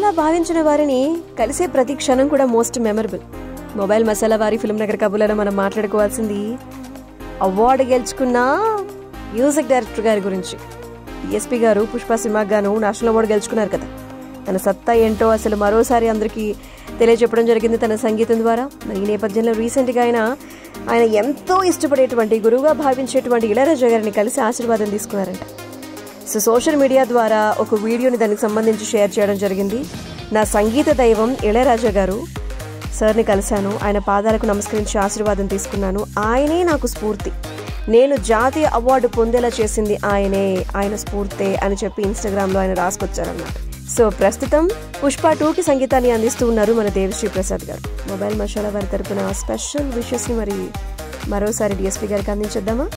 గురువుగా భావించిన వారిని కలిసే ప్రతి క్షణం కూడా మోస్ట్ మెమరబుల్ మొబైల్ మసాలా వారి ఫిల్మ్ నగర్ కబుర్లలో మనం మాట్లాడుకోవాల్సింది అవార్డు గెలుచుకున్న మ్యూజిక్ డైరెక్టర్ గారి గురించి డిఎస్పీ గారు పుష్ప సినిమాకి గాను నేషనల్ అవార్డు గెలుచుకున్నారు కదా తన సత్తా ఏంటో అసలు మరోసారి అందరికీ తెలియజెప్పడం జరిగింది తన సంగీతం ద్వారా మరి ఈ నేపథ్యంలో రీసెంట్గా ఆయన ఆయన ఎంతో ఇష్టపడేటువంటి గురువుగా భావించేటువంటి ఇళయరాజా గారిని కలిసి ఆశీర్వాదం తీసుకున్నారంట సో సోషల్ మీడియా ద్వారా ఒక వీడియోని దానికి సంబంధించి షేర్ చేయడం జరిగింది నా సంగీత దైవం ఇళయరాజా గారు సార్ని కలిశాను ఆయన పాదాలకు నమస్కరించి ఆశీర్వాదం తీసుకున్నాను ఆయనే నాకు స్ఫూర్తి నేను జాతీయ అవార్డు పొందేలా చేసింది ఆయనే ఆయన స్ఫూర్తే అని చెప్పి ఇన్స్టాగ్రామ్లో ఆయన రాసుకొచ్చారన్నమాట సో ప్రస్తుతం పుష్ప టూకి సంగీతాన్ని అందిస్తూ ఉన్నారు మన దేవిశ్రీ ప్రసాద్ గారు మొబైల్ మషాలా వారి తరపున స్పెషల్ విషెస్ని మరి మరోసారి డిఎస్పీ గారికి అందించేద్దామా